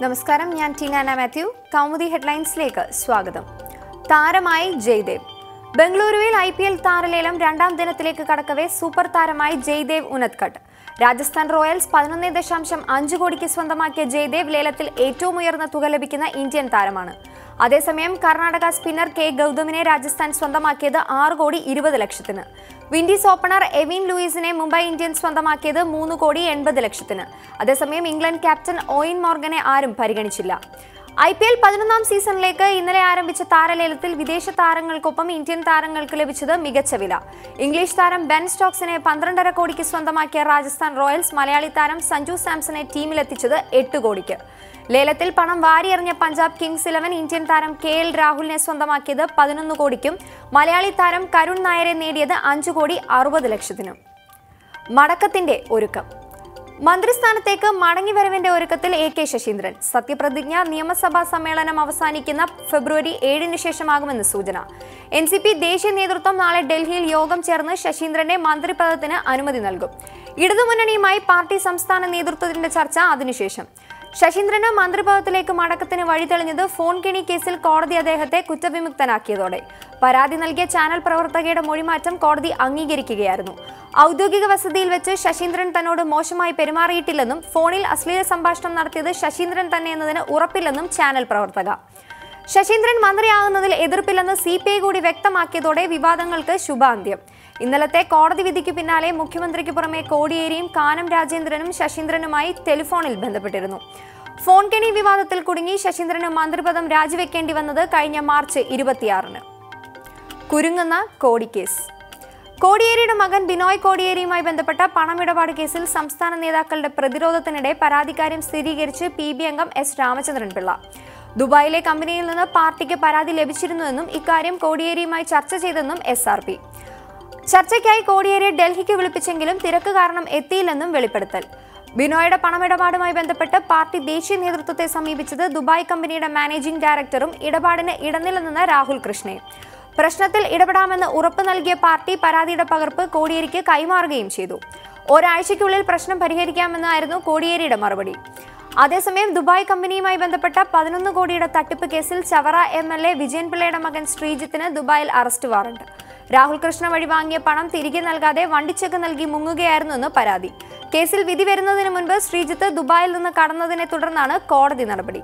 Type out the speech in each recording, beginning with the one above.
നമസ്കാരം ഞാൻ ടീനാന മാത്യു കൗമുദി ഹെഡ്ലൈൻസിലേക്ക് സ്വാഗതം താരമായി ജയ്ദേവ് ബംഗളൂരുവിൽ ഐ പി എൽ താരലേലം രണ്ടാം ദിനത്തിലേക്ക് കടക്കവേ സൂപ്പർ താരമായി ജയ്ദേവ് ഉനത്കട്ട് രാജസ്ഥാൻ റോയൽസ് പതിനൊന്ന് ദശാംശം അഞ്ച് കോടിക്ക് സ്വന്തമാക്കിയ ജയ്ദേവ് ലേലത്തിൽ ഏറ്റവും ഉയർന്ന തുക ലഭിക്കുന്ന ഇന്ത്യൻ താരമാണ് അതേസമയം കർണാടക സ്പിന്നർ കെ ഗൗതമിനെ രാജസ്ഥാൻ സ്വന്തമാക്കിയത് ആറ് കോടി ഇരുപത് ലക്ഷത്തിന് വിൻഡീസ് ഓപ്പണർ എവിൻ ലൂയിസിനെ മുംബൈ ഇന്ത്യൻസ് സ്വന്തമാക്കിയത് മൂന്ന് കോടി എൺപത് ലക്ഷത്തിന് അതേസമയം ഇംഗ്ലണ്ട് ക്യാപ്റ്റൻ ഓയിൻ മോർഗനെ ആരും പരിഗണിച്ചില്ല ഐ പി എൽ പതിനൊന്നാം സീസണിലേക്ക് ഇന്നലെ ആരംഭിച്ച താരലേലത്തിൽ വിദേശ താരങ്ങൾക്കൊപ്പം ഇന്ത്യൻ താരങ്ങൾക്ക് ലഭിച്ചത് മികച്ച വില ഇംഗ്ലീഷ് താരം ബെൻ സ്റ്റോക്സിനെ പന്ത്രണ്ടര കോടിക്ക് സ്വന്തമാക്കിയ രാജസ്ഥാൻ റോയൽസ് മലയാളി താരം സഞ്ജു സാംസണെ ടീമിലെത്തിച്ചത് എട്ട് കോടിക്ക് ലേലത്തിൽ പണം വാരിയെറിഞ്ഞ പഞ്ചാബ് കിങ്സ് ഇലവൻ ഇന്ത്യൻ താരം കെ എൽ രാഹുലിനെ സ്വന്തമാക്കിയത് പതിനൊന്ന് കോടിക്കും മലയാളി താരം കരുൺ നായരെ നേടിയത് അഞ്ചു കോടി അറുപത് ലക്ഷത്തിനും മടക്കത്തിന്റെ ഒരുക്കം മന്ത്രിസ്ഥാനത്തേക്ക് മടങ്ങിവരവിന്റെ ഒരുക്കത്തിൽ എ കെ ശശീന്ദ്രൻ സത്യപ്രതിജ്ഞ നിയമസഭാ സമ്മേളനം അവസാനിക്കുന്ന ഫെബ്രുവരി ഏഴിന് ശേഷമാകുമെന്ന് സൂചന എൻ സി പി ദേശീയ നേതൃത്വം നാളെ ഡൽഹിയിൽ യോഗം ചേർന്ന് ശശീന്ദ്രന്റെ മന്ത്രിപദത്തിന് അനുമതി നൽകും ഇടതുമുന്നണിയുമായി പാർട്ടി സംസ്ഥാന നേതൃത്വത്തിന്റെ ചർച്ച അതിനുശേഷം ശശീന്ദ്രന് മന്ത്രിപദത്തിലേക്ക് മടക്കത്തിന് വഴിതെളിഞ്ഞത് ഫോൺ കെണി കേസിൽ കോടതി അദ്ദേഹത്തെ കുറ്റവിമുക്തനാക്കിയതോടെ പരാതി നൽകിയ ചാനൽ പ്രവർത്തകയുടെ മൊഴിമാറ്റം കോടതി അംഗീകരിക്കുകയായിരുന്നു ഔദ്യോഗിക വസതിയിൽ വെച്ച് ശശീന്ദ്രൻ തന്നോട് മോശമായി പെരുമാറിയിട്ടില്ലെന്നും ഫോണിൽ അശ്ലീല സംഭാഷണം നടത്തിയത് ശശീന്ദ്രൻ തന്നെ എന്നതിന് ഉറപ്പില്ലെന്നും ചാനൽ പ്രവർത്തക ശശീന്ദ്രൻ മന്ത്രിയാകുന്നതിൽ എതിർപ്പില്ലെന്ന് സി പി ഐ കൂടി വ്യക്തമാക്കിയതോടെ വിവാദങ്ങൾക്ക് ശുഭാന്ത്യം ഇന്നലത്തെ കോടതി വിധിക്ക് പിന്നാലെ മുഖ്യമന്ത്രിക്ക് പുറമെ കോടിയേരിയും കാനം രാജേന്ദ്രനും ശശീന്ദ്രനുമായി ടെലിഫോണിൽ ബന്ധപ്പെട്ടിരുന്നു ഫോൺ കെണി വിവാദത്തിൽ കുടുങ്ങി ശശീന്ദ്രന് മന്ത്രിപദം രാജിവെക്കേണ്ടി വന്നത് കഴിഞ്ഞ മാർച്ച് ഇരുപത്തിയാറിന് കുരുങ്ങുന്ന കോടി കേസ് കോടിയേരിയുടെ മകൻ ബിനോയ് കോടിയേരിയുമായി ബന്ധപ്പെട്ട പണമിടപാട് കേസിൽ സംസ്ഥാന നേതാക്കളുടെ പ്രതിരോധത്തിനിടെ പരാതിക്കാര്യം സ്ഥിരീകരിച്ച് പി ബി അംഗം എസ് രാമചന്ദ്രൻ പിള്ള ദുബായിലെ കമ്പനിയിൽ നിന്ന് പാർട്ടിക്ക് പരാതി ലഭിച്ചിരുന്നുവെന്നും ഇക്കാര്യം കോടിയേരിയുമായി ചർച്ച ചെയ്തെന്നും എസ് ആർ പി ചർച്ചയ്ക്കായി കോടിയേരിയെ ഡൽഹിക്ക് വിളിപ്പിച്ചെങ്കിലും തിരക്ക് കാരണം എത്തിയില്ലെന്നും വെളിപ്പെടുത്തൽ ബിനോയുടെ പണമിടപാടുമായി ബന്ധപ്പെട്ട് പാർട്ടി ദേശീയ നേതൃത്വത്തെ സമീപിച്ചത് ദുബായ് കമ്പനിയുടെ മാനേജിംഗ് ഡയറക്ടറും ഇടപാടിന് ഇടനിലനിന്ന രാഹുൽ കൃഷ്ണയും പ്രശ്നത്തിൽ ഇടപെടാമെന്ന് ഉറപ്പ് നൽകിയ പാർട്ടി പരാതിയുടെ പകർപ്പ് കോടിയേരിക്ക് കൈമാറുകയും ചെയ്തു ഒരാഴ്ചയ്ക്കുള്ളിൽ പ്രശ്നം പരിഹരിക്കാമെന്നായിരുന്നു കോടിയേരിയുടെ മറുപടി അതേസമയം ദുബായ് കമ്പനിയുമായി ബന്ധപ്പെട്ട പതിനൊന്ന് കോടിയുടെ തട്ടിപ്പ് കേസിൽ Chavara M L A Vijayan പിള്ളയുടെ മകൻ ശ്രീജിത്തിന് ദുബായിൽ അറസ്റ്റ് വാറണ്ട് രാഹുൽ കൃഷ്ണ വഴി വാങ്ങിയ പണം തിരികെ നൽകാതെ വണ്ടിച്ചെക്ക് നൽകി മുങ്ങുകയായിരുന്നെന്ന് പരാതി കേസിൽ വിധി വരുന്നതിന് മുൻപ് ശ്രീജിത്ത് ദുബായിൽ നിന്ന് കടന്നതിനെ തുടർന്നാണ് കോടതി നടപടി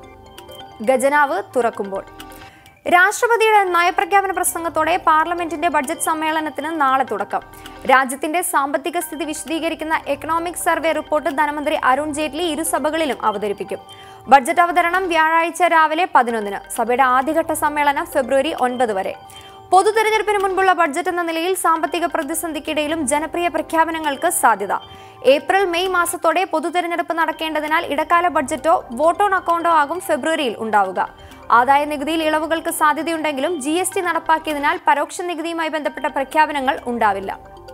ഖജനാവ് തുറക്കുമ്പോൾ രാഷ്ട്രപതിയുടെ നയപ്രഖ്യാപന പ്രസംഗത്തോടെ പാർലമെന്റിന്റെ ബഡ്ജറ്റ് സമ്മേളനത്തിന് നാളെ തുടക്കം രാജ്യത്തിന്റെ സാമ്പത്തിക സ്ഥിതി വിശദീകരിക്കുന്ന എക്കണോമിക് സർവേ റിപ്പോർട്ട് ധനമന്ത്രി അരുൺ ജെയ്റ്റ്ലി ഇരുസഭകളിലും അവതരിപ്പിക്കും ബഡ്ജറ്റ് അവതരണം വ്യാഴാഴ്ച രാവിലെ പതിനൊന്നിന് സഭയുടെ ആദ്യഘട്ട സമ്മേളനം ഫെബ്രുവരി ഒൻപത് വരെ പൊതു തെരഞ്ഞെടുപ്പിന് മുൻപുള്ള ബഡ്ജറ്റ് എന്ന നിലയിൽ സാമ്പത്തിക പ്രതിസന്ധിക്കിടയിലും ജനപ്രിയ പ്രഖ്യാപനങ്ങൾക്ക് സാധ്യത ഏപ്രിൽ മെയ് മാസത്തോടെ പൊതു തെരഞ്ഞെടുപ്പ് നടക്കേണ്ടതിനാൽ ഇടക്കാല ബഡ്ജറ്റോ വോട്ട് ഓൺ അക്കൗണ്ടോ ആകും ഫെബ്രുവരിയിൽ ഉണ്ടാവുക ആദായ നികുതിയിൽ ഇളവുകൾക്ക് സാധ്യതയുണ്ടെങ്കിലും ജി എസ് ടി നടപ്പാക്കിയതിനാൽ പരോക്ഷ നികുതിയുമായി ബന്ധപ്പെട്ട പ്രഖ്യാപനങ്ങൾ ഉണ്ടാവില്ല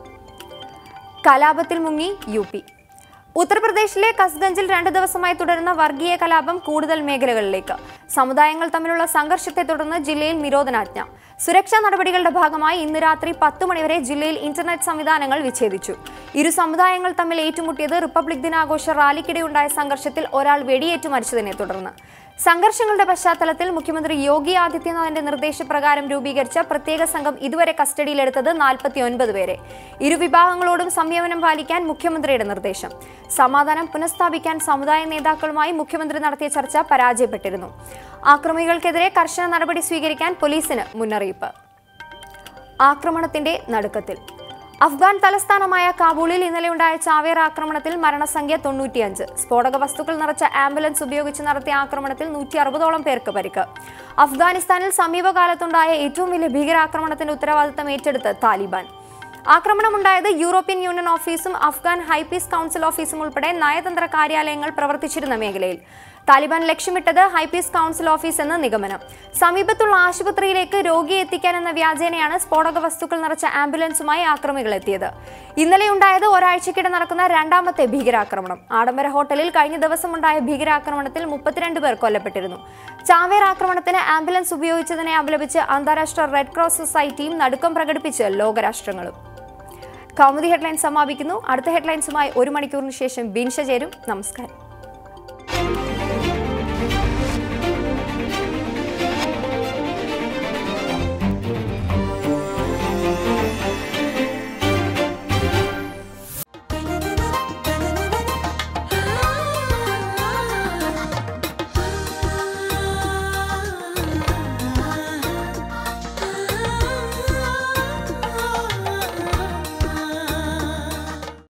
കലാപത്തിൽ മുങ്ങി യു പി ഉത്തർപ്രദേശിലെ കസ്ഗഞ്ചിൽ രണ്ട് ദിവസമായി തുടരുന്ന വർഗീയ കലാപം കൂടുതൽ മേഖലകളിലേക്ക് സമുദായങ്ങൾ തമ്മിലുള്ള സംഘർഷത്തെ തുടർന്ന് ജില്ലയിൽ നിരോധനാജ്ഞ സുരക്ഷാ നടപടികളുടെ ഭാഗമായി ഇന്ന് രാത്രി പത്ത് മണിവരെ ജില്ലയിൽ ഇന്റർനെറ്റ് സംവിധാനങ്ങൾ വിച്ഛേദിച്ചു ഇരു സമുദായങ്ങൾ തമ്മിൽ ഏറ്റുമുട്ടിയത് റിപ്പബ്ലിക് ദിനാഘോഷ റാലിക്കിടെയുണ്ടായ സംഘർഷത്തിൽ ഒരാൾ വെടിയേറ്റു മരിച്ചതിനെ തുടർന്ന് സംഘർഷങ്ങളുടെ പശ്ചാത്തലത്തിൽ മുഖ്യമന്ത്രി യോഗി ആദിത്യനാഥിന്റെ നിർദ്ദേശപ്രകാരം രൂപീകരിച്ച പ്രത്യേക സംഘം ഇതുവരെ കസ്റ്റഡിയിലെടുത്തത് നാൽപ്പത്തി ഒൻപത് പേരെ ഇരുവിഭാഗങ്ങളോടും സംയമനം പാലിക്കാൻ മുഖ്യമന്ത്രിയുടെ നിർദ്ദേശം സമാധാനം പുനഃസ്ഥാപിക്കാൻ സമുദായ നേതാക്കളുമായി മുഖ്യമന്ത്രി നടത്തിയ ചർച്ച പരാജയപ്പെട്ടിരുന്നു ആക്രമികൾക്കെതിരെ കർശന നടപടി സ്വീകരിക്കാൻ പോലീസിന് മുന്നറിയിപ്പ് ആക്രമണത്തിന്റെ നടുക്കത്തിൽ അഫ്ഗാൻ തലസ്ഥാനമായ കാബൂളിൽ ഇന്നലെയുണ്ടായ ചാവേർ ആക്രമണത്തിൽ മരണസംഖ്യ തൊണ്ണൂറ്റിയഞ്ച് സ്ഫോടക വസ്തുക്കൾ നിറച്ച ആംബുലൻസ് ഉപയോഗിച്ച് നടത്തിയ ആക്രമണത്തിൽ നൂറ്റി അറുപതോളം പേർക്ക് പരിക്ക് അഫ്ഗാനിസ്ഥാനിൽ സമീപകാലത്തുണ്ടായ ഏറ്റവും വലിയ ഭീകരാക്രമണത്തിന്റെ ഉത്തരവാദിത്തം ഏറ്റെടുത്ത് താലിബാൻ ആക്രമണമുണ്ടായത് യൂറോപ്യൻ യൂണിയൻ ഓഫീസും അഫ്ഗാൻ ഹൈപീസ് കൗൺസിൽ ഓഫീസും ഉൾപ്പെടെ നയതന്ത്ര കാര്യാലയങ്ങൾ പ്രവർത്തിച്ചിരുന്ന മേഖലയിൽ താലിബാൻ ലക്ഷ്യമിട്ടത് ഹൈപീസ് കൗൺസിൽ ഓഫീസ് എന്ന നിഗമനം സമീപത്തുള്ള ആശുപത്രിയിലേക്ക് രോഗിയെ എത്തിക്കാൻ എന്ന വ്യാജേനയാണ് സ്ഫോടക വസ്തുക്കൾ നിറച്ച ആംബുലൻസുമായി ആക്രമികൾ എത്തിയത് ഇന്നലെ ഉണ്ടായത് ഒരാഴ്ചക്കിടെ നടക്കുന്ന രണ്ടാമത്തെ ഭീകരാക്രമണം ആഡംബര ഹോട്ടലിൽ കഴിഞ്ഞ ദിവസമുണ്ടായ ഭീകരാക്രമണത്തിൽ മുപ്പത്തിരണ്ട് പേർ കൊല്ലപ്പെട്ടിരുന്നു ചാവേർ ആക്രമണത്തിന് ആംബുലൻസ് ഉപയോഗിച്ചതിനെ അപലപിച്ച് അന്താരാഷ്ട്ര റെഡ് ക്രോസ് സൊസൈറ്റിയും നടുക്കം പ്രകടിപ്പിച്ച് ലോകരാഷ്ട്രങ്ങളും കൗമുദി ഹെഡ്ലൈൻസ് സമാപിക്കുന്നു അടുത്ത ഹെഡ്ലൈൻസുമായി ഒരു മണിക്കൂറിന് ശേഷം ബിൻഷ ചേരും നമസ്കാരം